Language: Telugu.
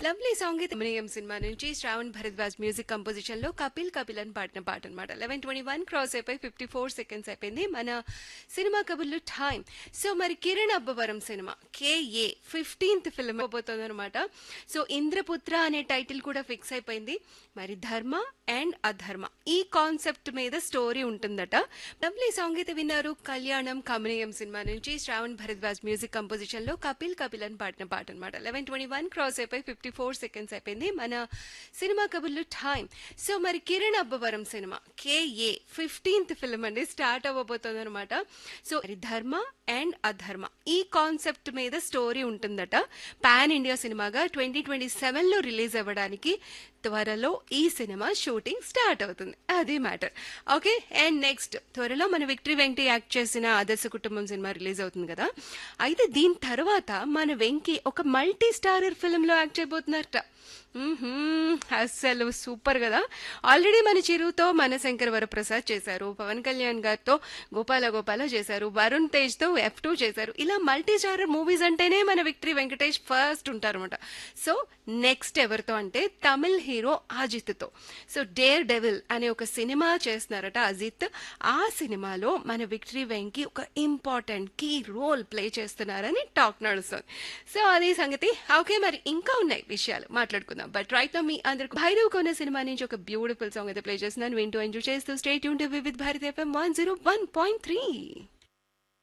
లవ్లీ సాంగ్ తమిళం సినిమా నుంచి శ్రావణ్ భరద్వాజ్ మ్యూజిక్ కంపోజిషన్ లో కపిల్ కపిల్ అని పాడిన పాట అనమాట లెవెన్ ట్వంటీ వన్ క్రాస్ అయిపోయి ఫిఫ్టీ ఫోర్ సెకండ్స్ అయిపోయింది మన సినిమా కబుర్లు టైం సో మరి Kiran Abbavaram cinema KA fifteenth film అయిపోతుంది అనమాట సో ఇంద్రపుత్ర అనే టైటిల్ కూడా ఫిక్స్ అయిపోయింది మరి ధర్మ అండ్ అధర్మ ఈ కాన్సెప్ట్ మీద స్టోరీ ఉంటుందట లవ్లీ సాంగ్ అయితే విన్నారు కళ్యాణం కమనీయం సినిమా నుంచి శ్రావణ్ భరద్వాజ్ మ్యూజిక్ కంపోజిషన్ లో కపిల్ కపిల్ అని పాడిన పాట అనమాట లెవెన్ ట్వంటీ వన్ క్రాస్ అయిపోయి ఫిఫ్టీ ఫోర్ సెకండ్స్ అయిపోయింది మన సినిమా కబుర్లు టైం సో మరి Kiran Abbavaram cinema KA fifteenth film అండి స్టార్ట్ అవ్వబోతుంది అనమాట సో మరి ధర్మ అండ్ అధర్మ ఈ కాన్సెప్ట్ మీద స్టోరీ ఉంటుందట పాన్ ఇండియా సినిమాగా ట్వంటీ ట్వంటీ సెవెన్ లో రిలీజ్ అవ్వడానికి త్వరలో ఈ సినిమా షూటింగ్ స్టార్ట్ అవుతుంది అది మ్యాటర్ ఓకే అండ్ నెక్స్ట్ త్వరలో మన విక్టరీ వెంకటి యాక్ట్ చేసిన ఆదర్శ కుటుంబం సినిమా రిలీజ్ అవుతుంది కదా అయితే దీని తర్వాత మన వెంకి ఒక మల్టీ స్టారర్ ఫిల్మ్ లో యాక్ట్ చేయబోతున్నారట మ్మ్హ్మ్. అస్సలు సూపర్ కదా ఆల్రెడీ మన చిరుతో మన శంకర్ వరప్రసాద్ చేశారు పవన్ కళ్యాణ్ గారితో గోపాల గోపాల చేశారు వరుణ్ తేజ్ తో ఎఫ్ టూ చేశారు ఇలా మల్టీ స్టారర్ మూవీస్ అంటేనే మన విక్టరీ వెంకటేష్ ఫస్ట్ ఉంటారన్నమాట సో నెక్స్ట్ ఎవరితో అంటే తమిళ్ హీరో అజిత్ తో సో డేర్ డెవిల్ అనే ఒక సినిమా చేస్తున్నారట అజిత్ ఆ సినిమాలో మన విక్టరీ వెంకి ఒక ఇంపార్టెంట్ కీ రోల్ ప్లే చేస్తున్నారని టాక్ నడుస్తుంది సో అది సంగతి ఓకే మరి ఇంకా ఉన్నాయి విషయాలు మాట్లాడుకుందాం బట్ రైట్ నో మీ అందరికి భైరవ్ కొన్న సినిమా నుంచి ఒక బ్యూటిఫుల్ సాంగ్ అయితే ప్లే చేస్తున్నాను వింటూ ఎంజాయ్ చేస్తూ స్టేట్ యూన్ with Bharat FM one zero one point three